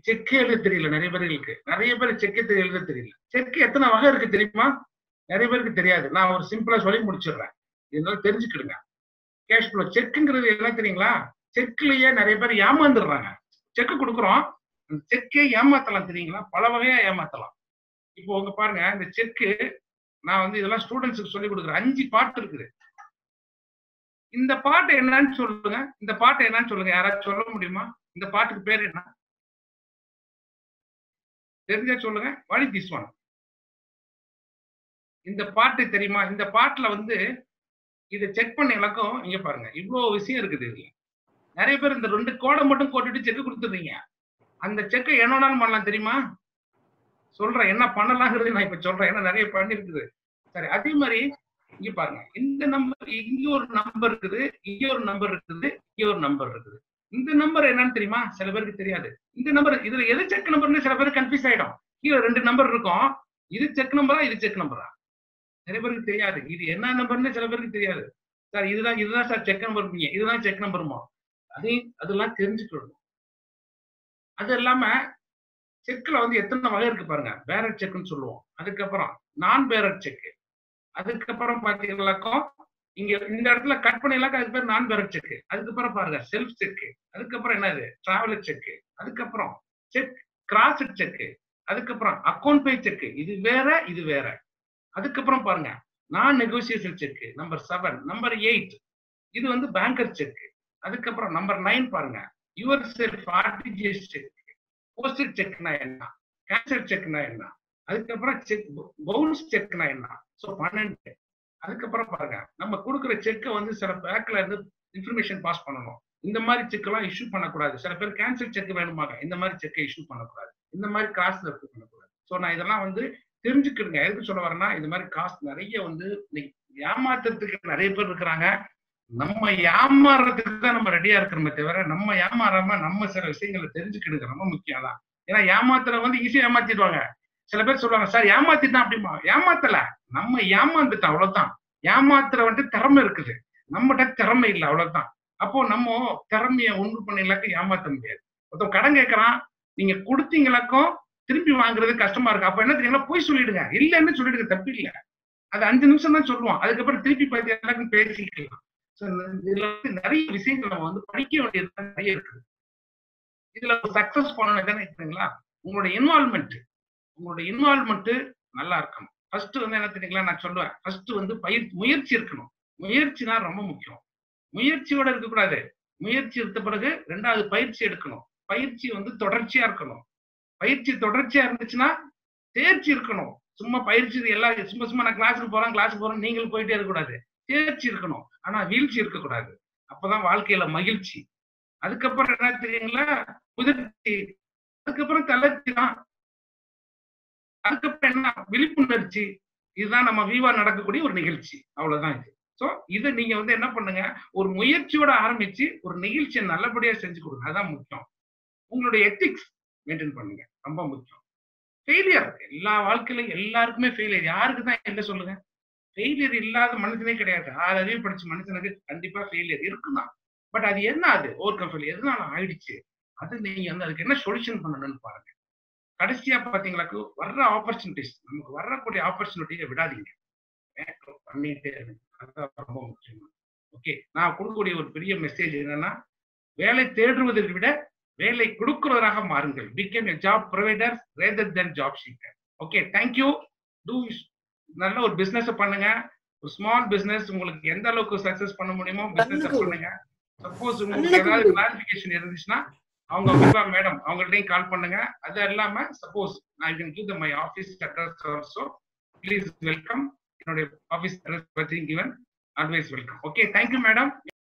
செக்கே எழுத தெரியல நிறைய பேர்களுக்கு நிறைய பேர் செக்கே எழுத தெரியல செக்கு எத்தனை வகை இருக்கு தெரியுமா நிறைய பேருக்கு தெரியாது நான் ஒரு சிம்பிளா சொல்லி முடிச்சிடுறேன் இதனால தெரிஞ்சுக்கிடுங்க கேஷ் ஃப்ளோ செக்குங்கிறது என்ன தெரியுங்களா செக்லயே நிறைய பேர் ஏமாந்துடுறாங்க செக்கு கொடுக்குறோம் அந்த செக்கே ஏமாத்தலாம் தெரியுங்களா பல வகையா ஏமாத்தலாம் இப்போ உங்க பாருங்க இந்த செக்கு நான் வந்து இதெல்லாம் ஸ்டூடெண்ட்ஸுக்கு சொல்லி கொடுக்குறேன் அஞ்சு பாட்டு இருக்குது இந்த பாட்டு என்னன்னு சொல்லுங்க இந்த பாட்டு என்னன்னு சொல்லுங்க யாராச்சும் சொல்ல முடியுமா இந்த பாட்டுக்கு பேர் என்ன தெரிஞ்சா சொல்லுங்க வாட் இஸ் திஸ் ஒன் இந்த பாட்டு தெரியுமா இந்த பாட்டுல வந்து இதை செக் பண்ண இலக்கம் இங்க பாருங்க இவ்வளவு விஷயம் இருக்குது இதுல நிறைய பேர் இந்த ரெண்டு கோடை மட்டும் போட்டுட்டு செக் கொடுத்துடுறீங்க அந்த செக்கை என்ன வேணாலும் பண்ணலாம் தெரியுமா சொல்றேன் என்ன பண்ணலாங்கிறது நான் இப்ப சொல்றேன் ஏன்னா நிறைய பண்ணிருக்குது சரி அதே மாதிரி இங்க பாருங்க இந்த நம்பர் இங்க ஒரு நம்பர் இருக்குது இங்க ஒரு நம்பர் இருக்குது இங்க ஒரு நம்பர் இருக்குது இந்த நம்பர் என்னன்னு தெரியுமா சில பேருக்கு தெரியாது இந்த நம்பர் இதுல எது செக் நம்பர்னு சில பேருக்கு கன்ஃபியூஸ் ஆயிடும் கீழே ரெண்டு நம்பர் இருக்கும் இது செக் நம்பரா இது செக் நம்பரா நிறைய பேருக்கு தெரியாது இது என்ன நம்பர்னு சில பேருக்கு தெரியாது சார் இதுதான் இதுதான் சார் செக் நம்பர் இதுதான் செக் நம்பருமா அதையும் அதெல்லாம் தெரிஞ்சுக்கணும் அது இல்லாம செக்ல வந்து எத்தனை வகை இருக்கு பாருங்க பேரட் செக்னு சொல்லுவோம் அதுக்கப்புறம் நான் பேரட் செக் அதுக்கப்புறம் பாத்தீங்கன்னாக்கோ இங்க இந்த இடத்துல கட் பண்ணிடலாம் அதுக்கு பேர் நான் பேரட் செக் அதுக்கப்புறம் பாருங்க செல்ஃப் செக் அதுக்கப்புறம் என்னது டிராவலர் செக் அதுக்கப்புறம் செக் கிராஸ் செக் அதுக்கப்புறம் அக்கௌண்ட் பே செக் இது வேற இது வேற அதுக்கப்புறம் பாருங்க நான் negotiation cheque number seven number eight இது வந்து பேங்கர் செக் அதுக்கப்புறம் நம்பர் நைன் பாருங்க your self RTGS cheque postal செக்னா என்ன கேன்சல் செக்னா என்ன அதுக்கப்புறம் செக் பவுன்ஸ் செக்னா என்ன ஸோ பன்னெண்டு அதுக்கப்புறம் பாருங்க நம்ம கொடுக்குற செக்கை வந்து சில பேங்க்ல இருந்து இன்ஃபர்மேஷன் பாஸ் பண்ணணும் இந்த மாதிரி செக் எல்லாம் இஷ்யூ பண்ணக்கூடாது சில பேர் கேன்சல் செக் வேணுமாங்க இந்த மாதிரி செக்கை இஷ்யூ பண்ணக்கூடாது இந்த மாதிரி காசு இருக்கு பண்ணக்கூடாது ஸோ நான் இதெல்லாம் வந்து தெரிஞ்சுக்கிடுங்க எதுக்கு சொல்ல வரேன்னா இது மாதிரி காசு நிறைய வந்து ஏமாத்துறதுக்கு நிறைய பேர் இருக்கிறாங்க நம்ம ஏமாறுறதுக்கு தான் நம்ம ரெடியா இருக்கிறோமே தவிர நம்ம ஏமாறாம நம்ம சில விஷயங்களை தெரிஞ்சுக்கிடுங்க ரொம்ப முக்கியம் தான் ஏன்னா ஏமாத்துற வந்து ஈஸியா ஏமாத்திடுவாங்க சில பேர் சொல்லுவாங்க சார் ஏமாத்திட்டான் அப்படிமா ஏமாத்தல நம்ம ஏமாந்துட்டோம் அவ்வளவுதான் ஏமாத்துற வந்துட்டு திறமை இருக்குது நம்மகிட்ட திறமை இல்லை அவ்வளவுதான் அப்போ நம்ம திறமைய ஒன்று பண்ணிடலாக்க ஏமாத்த முடியாது ஒருத்தன் கடன் கேட்கறான் நீங்க கொடுத்தீங்களாக்கும் திருப்பி வாங்குறது கஷ்டமா இருக்கு அப்ப என்ன தெரியுங்களா போய் சொல்லிடுங்க இல்லைன்னு சொல்லிடுங்க தப்பு இல்லை அது அஞ்சு நிமிஷம் தான் சொல்லுவோம் அதுக்கப்புறம் திருப்பி பார்த்தீங்கன்னா பேசிக்கலாம் இதுல வந்து நிறைய விஷயங்கள் நம்ம வந்து படிக்க வேண்டியது நிறைய இருக்குது இதுல சக்சஸ் பண்ணணும் தானே இருக்குங்களா உங்களோட இன்வால்மெண்ட் உங்களோட இன்வால்மெண்ட் நல்லா இருக்கணும் ஃபர்ஸ்ட் வந்து என்ன தெரியுங்களா நான் சொல்லுவேன் ஃபர்ஸ்ட் வந்து பயிர் முயற்சி இருக்கணும் முயற்சி தான் ரொம்ப முக்கியம் முயற்சியோட இருக்கக்கூடாது முயற்சி எடுத்த பிறகு ரெண்டாவது பயிற்சி எடுக்கணும் பயிற்சி வந்து தொடர்ச்சியா இருக்கணும் பயிற்சி தொடர்ச்சியா இருந்துச்சுன்னா தேர்ச்சி இருக்கணும் சும்மா பயிற்சி எல்லாம் சும்மா சும்மா நான் கிளாஸுக்கு போறேன் கிளாஸுக்கு போறேன் நீங்களும் போயிட்டே இருக்கக்கூடாது தேர்ச்சி இருக்கணும் ஆனா வீழ்ச்சி இருக்கக்கூடாது அப்பதான் வாழ்க்கையில மகிழ்ச்சி அதுக்கப்புறம் என்ன தெரியுங்களா முதிர்ச்சி அதுக்கப்புறம் தளர்ச்சி தான் அதுக்கப்புறம் என்ன விழிப்புணர்ச்சி இதுதான் நம்ம வீவா நடக்கக்கூடிய ஒரு நிகழ்ச்சி அவ்வளவுதான் இது சோ இதை நீங்க வந்து என்ன பண்ணுங்க ஒரு முயற்சியோட ஆரம்பிச்சு ஒரு நிகழ்ச்சியை நல்லபடியா செஞ்சு கொடுங்க அதான் முக்கியம் உங்களுடைய எத்திக்ஸ் மெயின்டைன் பண்ணுங்க ரொம்ப முக்கியம் ஃபெயிலியர் எல்லா வாழ்க்கையிலும் எல்லாருக்குமே ஃபெயிலியர் யாருக்கு தான் என்ன சொல்லுங்க ஃபெயிலியர் இல்லாத மனுஷனே கிடையாது ஆறு அறிவு படிச்ச மனுஷனுக்கு கண்டிப்பா ஃபெயிலியர் இருக்குதான் பட் அது என்ன அது ஓவர் கம் ஃபெயிலியர் எதனால ஆயிடுச்சு அது நீங்க வந்து அதுக்கு என்ன சொல்யூஷன் பண்ணணும்னு பாருங்க கடைசியா பாத்தீங்களாக்கு வர்ற ஆப்பர்ச்சுனிட்டிஸ் நமக்கு வரக்கூடிய ஆப்பர்ச்சுனிட்டியை விடாதீங்க பண்ணிட்டே இருங்க அதுதான் ரொம்ப முக்கியம் ஓகே நான் கொடுக்கக்கூடிய ஒரு பெரிய மெசேஜ் என்னன்னா வேலை தேடுவதை விட வேலை கொடுக்கிறவராக மாறுங்கள் become a job provider rather then job seeker okay thank you too நல்ல ஒரு பிசினஸ் பண்ணுங்க ஒரு ஸ்மால் பிசினஸ் உங்களுக்கு எந்த அளவுக்கு சக்சஸ் பண்ண முடியுமோ பிசினஸ் பண்ணுங்க சப்போஸ் உங்களுக்கு ஏதாவது கிளாரிபிகேஷன் இருந்துச்சுன்னா அவங்க விபா மேடம் அவங்கள்ட்டையும் கால் பண்ணுங்க அது இல்லாம suppose I can give the my office address also please welcome என்னுடைய ஆஃபீஸ் அட்ரஸ் பத்தி given advice welcome okay thank you madam